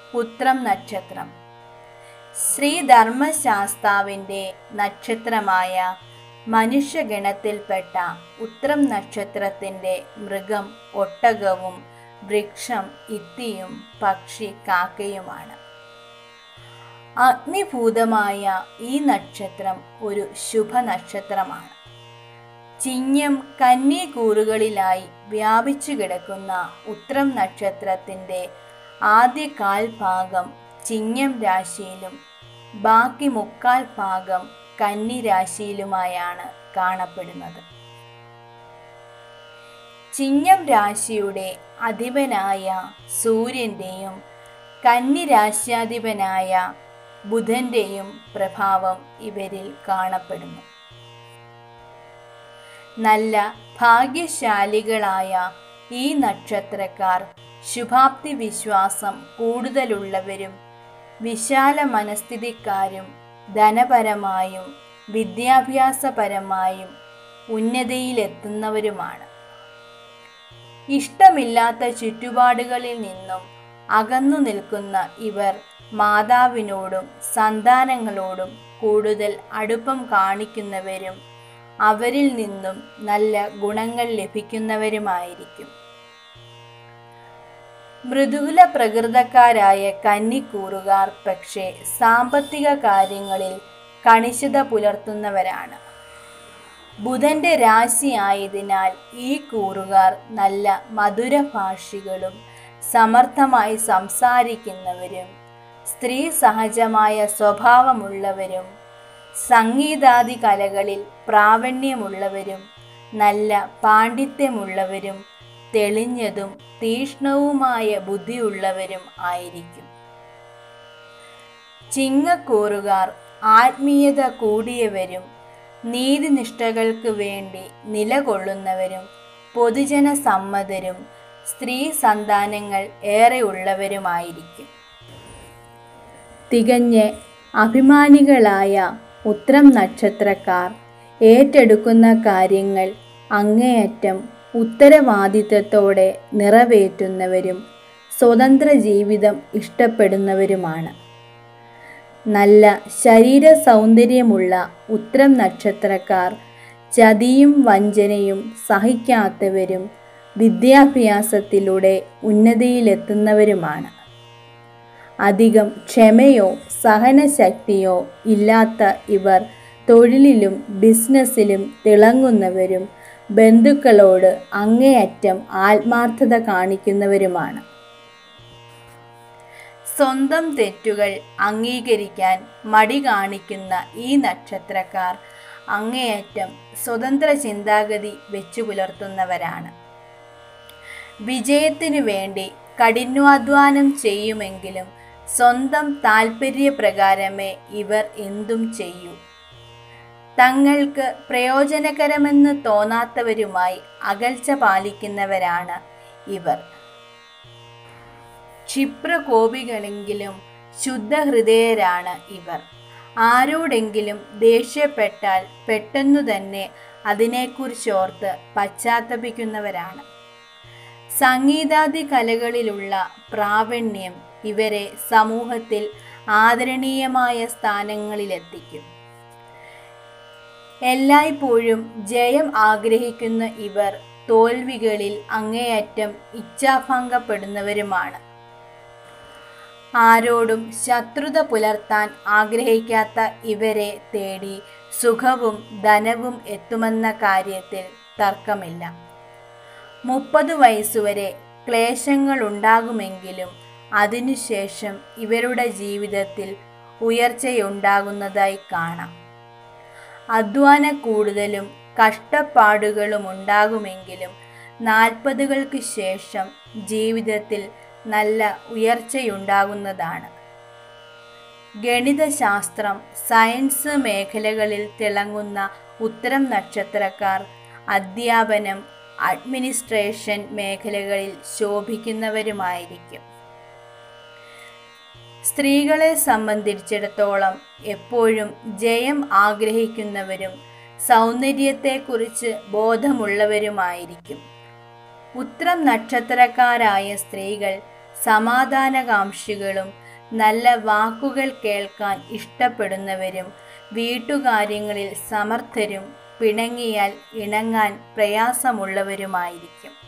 ഉത്രം നക്ഷത്രം ശ്രീധർമ്മശാസ്താവിൻ്റെ നക്ഷത്രമായ മനുഷ്യഗണത്തിൽപ്പെട്ട ഉത്രം നക്ഷത്രത്തിൻ്റെ മൃഗം ഒട്ടകവും വൃക്ഷം ഇത്തിയും പക്ഷി കാക്കയുമാണ് അഗ്നിഭൂതമായ ഈ നക്ഷത്രം ഒരു ശുഭ നക്ഷത്രമാണ് ചിങ്ങം കന്നി കൂറുകളിലായി വ്യാപിച്ചു കിടക്കുന്ന ഉത്രം നക്ഷത്രത്തിൻ്റെ ആദ്യ കാൽഭാഗം ചിങ്ങം രാശിയിലും ബാക്കി മുക്കാൽ ഭാഗം കന്നി രാശിയിലുമായാണ് കാണപ്പെടുന്നത് ചിങ്ങം രാശിയുടെ അധിപനായ സൂര്യൻ്റെയും കന്നി രാശ്യാധിപനായ ബുധൻ്റെയും പ്രഭാവം ഇവരിൽ കാണപ്പെടുന്നു നല്ല ഭാഗ്യശാലികളായ ഈ നക്ഷത്രക്കാർ ശുഭാപ്തി വിശ്വാസം കൂടുതലുള്ളവരും വിശാല മനസ്ഥിതിക്കാരും ധനപരമായും വിദ്യാഭ്യാസപരമായും ഉന്നതിയിലെത്തുന്നവരുമാണ് ഇഷ്ടമില്ലാത്ത ചുറ്റുപാടുകളിൽ നിന്നും അകന്നു നിൽക്കുന്ന ഇവർ മാതാവിനോടും സന്താനങ്ങളോടും കൂടുതൽ അടുപ്പം കാണിക്കുന്നവരും അവരിൽ നിന്നും നല്ല ഗുണങ്ങൾ ലഭിക്കുന്നവരുമായിരിക്കും മൃദുല പ്രകൃതക്കാരായ കന്നിക്കൂറുകാർ പക്ഷേ സാമ്പത്തിക കാര്യങ്ങളിൽ കണിശത പുലർത്തുന്നവരാണ് ബുധന്റെ രാശി ആയതിനാൽ ഈ കൂറുകാർ നല്ല മധുരഭാഷികളും സമർത്ഥമായി സംസാരിക്കുന്നവരും സ്ത്രീ സഹജമായ സ്വഭാവമുള്ളവരും സംഗീതാദി കലകളിൽ പ്രാവണ്യമുള്ളവരും നല്ല പാണ്ഡിത്യമുള്ളവരും തെളിഞ്ഞതും തീഷ്ണവുമായ ബുദ്ധിയുള്ളവരും ആയിരിക്കും ചിങ്ങക്കൂറുകാർ ആത്മീയത കൂടിയവരും നീതിനിഷ്ഠകൾക്ക് വേണ്ടി നിലകൊള്ളുന്നവരും പൊതുജന സമ്മതരും സ്ത്രീ സന്താനങ്ങൾ ഏറെ ഉള്ളവരുമായിരിക്കും തികഞ്ഞ് അഭിമാനികളായ ഉത്രം നക്ഷത്രക്കാർ ഏറ്റെടുക്കുന്ന കാര്യങ്ങൾ അങ്ങേയറ്റം ഉത്തരവാദിത്വത്തോടെ നിറവേറ്റുന്നവരും സ്വതന്ത്ര ജീവിതം ഇഷ്ടപ്പെടുന്നവരുമാണ് നല്ല ശരീര സൗന്ദര്യമുള്ള ഉത്രം നക്ഷത്രക്കാർ ചതിയും വഞ്ചനയും സഹിക്കാത്തവരും വിദ്യാഭ്യാസത്തിലൂടെ ഉന്നതിയിലെത്തുന്നവരുമാണ് അധികം ക്ഷമയോ സഹനശക്തിയോ ഇല്ലാത്ത ഇവർ തൊഴിലിലും ബിസിനസ്സിലും തിളങ്ങുന്നവരും ബന്ധുക്കളോട് അങ്ങേയറ്റം ആത്മാർത്ഥത കാണിക്കുന്നവരുമാണ് സ്വന്തം തെറ്റുകൾ അംഗീകരിക്കാൻ മടി കാണിക്കുന്ന ഈ നക്ഷത്രക്കാർ അങ്ങേയറ്റം സ്വതന്ത്ര ചിന്താഗതി വെച്ചു പുലർത്തുന്നവരാണ് വിജയത്തിനു വേണ്ടി കഠിനാധ്വാനം ചെയ്യുമെങ്കിലും സ്വന്തം താൽപ്പര്യപ്രകാരമേ ഇവർ എന്തും ചെയ്യൂ തങ്ങൾക്ക് പ്രയോജനകരമെന്ന് തോന്നാത്തവരുമായി അകൽച്ച പാലിക്കുന്നവരാണ് ഇവർ ക്ഷിപ്രകോപികളെങ്കിലും ശുദ്ധഹൃദയരാണ് ഇവർ ആരോടെങ്കിലും ദേഷ്യപ്പെട്ടാൽ പെട്ടെന്നു തന്നെ അതിനെക്കുറിച്ചോർത്ത് പശ്ചാത്തപിക്കുന്നവരാണ് സംഗീതാദി കലകളിലുള്ള പ്രാവീണ്യം ഇവരെ സമൂഹത്തിൽ ആദരണീയമായ സ്ഥാനങ്ങളിലെത്തിക്കും എല്ലായ്പ്പോഴും ജയം ആഗ്രഹിക്കുന്ന ഇവർ തോൽവികളിൽ അങ്ങേയറ്റം ഇച്ഛാഭംഗപ്പെടുന്നവരുമാണ് ആരോടും ശത്രുത പുലർത്താൻ ആഗ്രഹിക്കാത്ത ഇവരെ തേടി സുഖവും ധനവും എത്തുമെന്ന കാര്യത്തിൽ തർക്കമില്ല മുപ്പത് വയസ്സുവരെ ക്ലേശങ്ങളുണ്ടാകുമെങ്കിലും അതിനുശേഷം ഇവരുടെ ജീവിതത്തിൽ ഉയർച്ചയുണ്ടാകുന്നതായി കാണാം അധ്വാന കൂടുതലും കഷ്ടപ്പാടുകളും ഉണ്ടാകുമെങ്കിലും നാൽപ്പതുകൾക്ക് ശേഷം ജീവിതത്തിൽ നല്ല ഉയർച്ചയുണ്ടാകുന്നതാണ് ഗണിതശാസ്ത്രം സയൻസ് മേഖലകളിൽ തിളങ്ങുന്ന ഉത്തരം നക്ഷത്രക്കാർ അധ്യാപനം അഡ്മിനിസ്ട്രേഷൻ മേഖലകളിൽ ശോഭിക്കുന്നവരുമായിരിക്കും സ്ത്രീകളെ സംബന്ധിച്ചിടത്തോളം എപ്പോഴും ജയം ആഗ്രഹിക്കുന്നവരും സൗന്ദര്യത്തെക്കുറിച്ച് ബോധമുള്ളവരുമായിരിക്കും ഉത്രം നക്ഷത്രക്കാരായ സ്ത്രീകൾ സമാധാനകാംക്ഷികളും നല്ല വാക്കുകൾ കേൾക്കാൻ ഇഷ്ടപ്പെടുന്നവരും വീട്ടുകാര്യങ്ങളിൽ സമർത്ഥരും പിണങ്ങിയാൽ ഇണങ്ങാൻ പ്രയാസമുള്ളവരുമായിരിക്കും